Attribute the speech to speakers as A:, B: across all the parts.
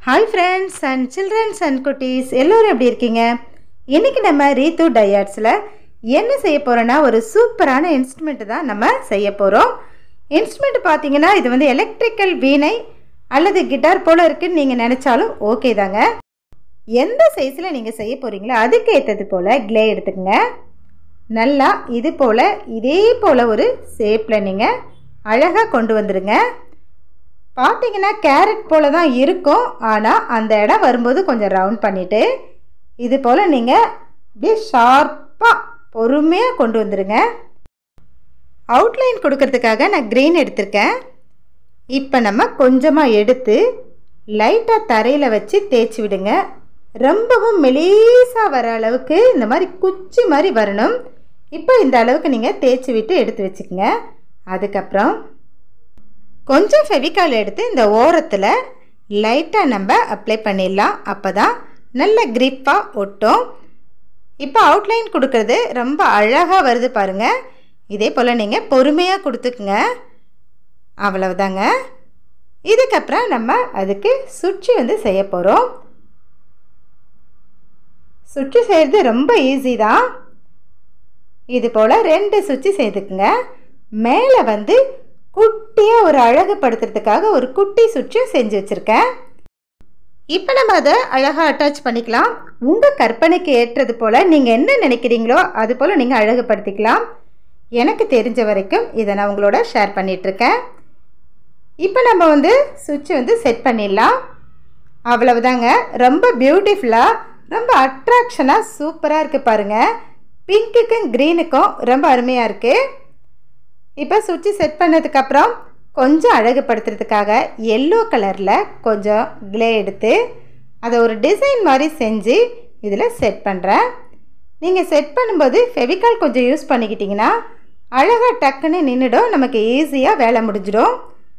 A: hi friends and children and குட்டீஸ் எல்லோரும் எப்படி இருக்கீங்க இன்றைக்கி நம்ம ரீத்து டயாட்ஸில் என்ன செய்ய போகிறோன்னா ஒரு சூப்பரான இன்ஸ்ட்ருமெண்ட் தான் நம்ம செய்ய போகிறோம் இன்ஸ்ட்ருமெண்ட் பார்த்தீங்கன்னா இது வந்து எலக்ட்ரிக்கல் வீணை அல்லது கிட்டார் போல் இருக்குன்னு நீங்கள் நினச்சாலும் ஓகே தாங்க எந்த சைஸில் நீங்கள் செய்ய போகிறீங்களோ அதுக்கு ஏற்றது போல் க்ளே எடுத்துக்கங்க நல்லா இது போல் இதே போல் ஒரு ஷேப்பில் நீங்கள் அழகாக கொண்டு வந்துடுங்க பார்த்தீங்கன்னா கேரட் போல தான் இருக்கும் ஆனால் அந்த இடம் வரும்போது கொஞ்சம் ரவுண்ட் பண்ணிவிட்டு இது போல் நீங்கள் அப்படியே ஷார்ப்பாக பொறுமையாக கொண்டு வந்துடுங்க அவுட்லைன் கொடுக்கறதுக்காக நான் க்ரீன் எடுத்திருக்கேன் இப்போ நம்ம கொஞ்சமாக எடுத்து லைட்டாக தரையில் வச்சு தேய்ச்சி விடுங்க ரொம்பவும் மெலீஸாக வர அளவுக்கு இந்த மாதிரி குச்சி மாதிரி வரணும் இப்போ இந்த அளவுக்கு நீங்கள் தேய்ச்சி விட்டு எடுத்து வச்சுக்கோங்க அதுக்கப்புறம் கொஞ்சம் ஃபெவிகால் எடுத்து இந்த ஓரத்தில் லைட்டாக நம்ம அப்ளை பண்ணிடலாம் அப்போ தான் நல்ல க்ரிப்பாக ஒட்டும் இப்போ அவுட்லைன் கொடுக்கறது ரொம்ப அழகாக வருது பாருங்கள் இதே போல் நீங்கள் பொறுமையாக கொடுத்துக்குங்க அவ்வளவுதாங்க இதுக்கப்புறம் நம்ம அதுக்கு சுற்றி வந்து செய்ய போகிறோம் சுற்றி செய்கிறது ரொம்ப ஈஸி தான் இது போல் ரெண்டு சுற்றி செய்துக்குங்க மேலே வந்து குட்டியாக ஒரு அழகுபடுத்துறதுக்காக ஒரு குட்டி சுற்றியும் செஞ்சு வச்சுருக்கேன் இப்போ நம்ம அதை அழகாக அட்டாச் பண்ணிக்கலாம் உங்கள் கற்பனைக்கு ஏற்றது போல் நீங்கள் என்ன நினைக்கிறீங்களோ அது போல் நீங்கள் அழகுபடுத்திக்கலாம் எனக்கு தெரிஞ்ச வரைக்கும் இதை நான் உங்களோட ஷேர் பண்ணிகிட்ருக்கேன் இப்போ நம்ம வந்து சுவிட்ச் வந்து செட் பண்ணிடலாம் அவ்வளவுதாங்க ரொம்ப பியூட்டிஃபுல்லாக ரொம்ப அட்ராக்ஷனாக சூப்பராக இருக்குது பாருங்கள் பிங்க்குக்கும் க்ரீனுக்கும் ரொம்ப அருமையாக இருக்குது இப்போ சுவிட்சு செட் பண்ணதுக்கப்புறம் கொஞ்சம் அழகுபடுத்துறதுக்காக எல்லோ கலரில் கொஞ்சம் க்ளே எடுத்து அதை ஒரு டிசைன் மாதிரி செஞ்சு இதில் செட் பண்ணுறேன் நீங்கள் செட் பண்ணும்போது ஃபெவிகால் கொஞ்சம் யூஸ் பண்ணிக்கிட்டிங்கன்னா அழகாக டக்குன்னு நின்றுடும் நமக்கு ஈஸியாக வேலை முடிஞ்சிடும்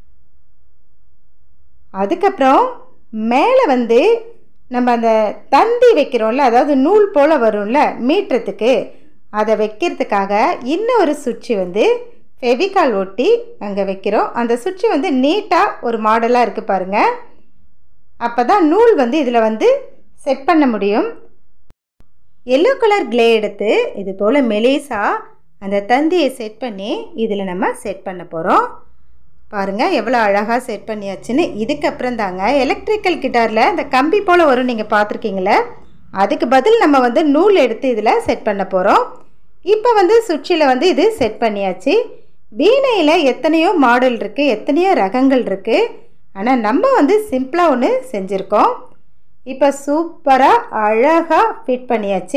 A: அதுக்கப்புறம் மேலே வந்து நம்ம அந்த தந்தி வைக்கிறோம்ல அதாவது நூல் போல் வரும்ல மீட்டுறதுக்கு அதை வைக்கிறதுக்காக இன்னொரு சுவிட்சு வந்து ஃபெவிகால் ஒட்டி அங்கே வைக்கிறோம் அந்த சுவிட்சு வந்து நீட்டாக ஒரு மாடலாக இருக்குது பாருங்கள் அப்போ தான் நூல் வந்து இதில் வந்து செட் பண்ண முடியும் எல்லோ கலர் க்ளே எடுத்து இது போல் மெலேஸாக அந்த தந்தியை செட் பண்ணி இதில் நம்ம செட் பண்ண போகிறோம் பாருங்கள் எவ்வளோ அழகாக செட் பண்ணியாச்சுன்னு இதுக்கப்புறம் தாங்க எலக்ட்ரிக்கல் கிட்டாரில் இந்த கம்பி போல் வரும் நீங்கள் பார்த்துருக்கீங்களே அதுக்கு பதில் நம்ம வந்து நூல் எடுத்து இதில் செட் பண்ண போகிறோம் இப்போ வந்து சுவிட்சில் வந்து இது செட் பண்ணியாச்சு வீணையில் எத்தனையோ மாடல் இருக்குது எத்தனையோ ரகங்கள் இருக்குது ஆனால் நம்ம வந்து சிம்பிளாக ஒன்று செஞ்சுருக்கோம் இப்போ சூப்பராக அழகாக ஃபிட் பண்ணியாச்சு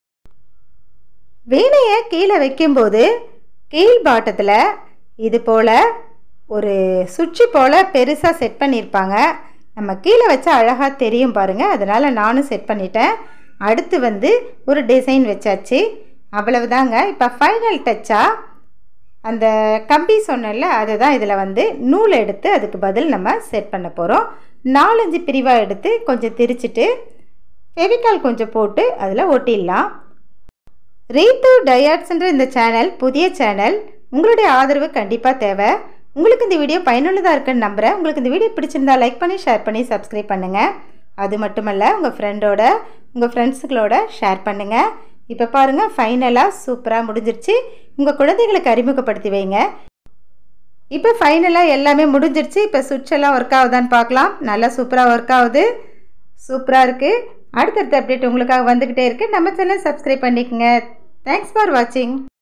A: வீணையை கீழே வைக்கும்போது கீழ் பாட்டத்தில் இது போல் ஒரு சுவிட்சு போல் பெருசாக செட் பண்ணியிருப்பாங்க நம்ம கீழே வச்சா அழகாக தெரியும் பாருங்கள் அதனால் நானும் செட் பண்ணிட்டேன் அடுத்து வந்து ஒரு டிசைன் வச்சாச்சு அவ்வளவுதாங்க இப்போ ஃபைனல் டச்சாக அந்த கம்பி சொன்னல அதை தான் இதில் வந்து நூல் எடுத்து அதுக்கு பதில் நம்ம செட் பண்ண போகிறோம் நாலஞ்சு பிரிவாக எடுத்து கொஞ்சம் திரிச்சிட்டு ஃபெவிகால் கொஞ்சம் போட்டு அதில் ஒட்டிடலாம் ரீத்து டயாட்ஸ்ன்ற இந்த சேனல் புதிய சேனல் உங்களுடைய ஆதரவு கண்டிப்பாக தேவை உங்களுக்கு இந்த வீடியோ பயனுள்ளதாக இருக்குன்னு நம்புகிறேன் உங்களுக்கு இந்த வீடியோ பிடிச்சிருந்தா லைக் பண்ணி ஷேர் பண்ணி சப்ஸ்கிரைப் பண்ணுங்கள் அது மட்டுமல்ல உங்கள் ஃப்ரெண்டோட உங்கள் ஃப்ரெண்ட்ஸுகளோட ஷேர் பண்ணுங்கள் இப்போ பாருங்கள் ஃபைனலாக சூப்பராக முடிஞ்சிருச்சு உங்கள் குழந்தைகளுக்கு அறிமுகப்படுத்தி வைங்க இப்போ ஃபைனலாக எல்லாமே முடிஞ்சிருச்சு இப்போ சுவிட்செல்லாம் ஒர்க் ஆகுதான்னு பார்க்கலாம் நல்லா சூப்பராக ஒர்க் ஆகுது சூப்பராக இருக்குது அடுத்தடுத்த அப்டேட் உங்களுக்காக வந்துக்கிட்டே இருக்குது நம்ம சேனல் சப்ஸ்கிரைப் பண்ணிக்கோங்க தேங்க்ஸ் ஃபார் வாட்சிங்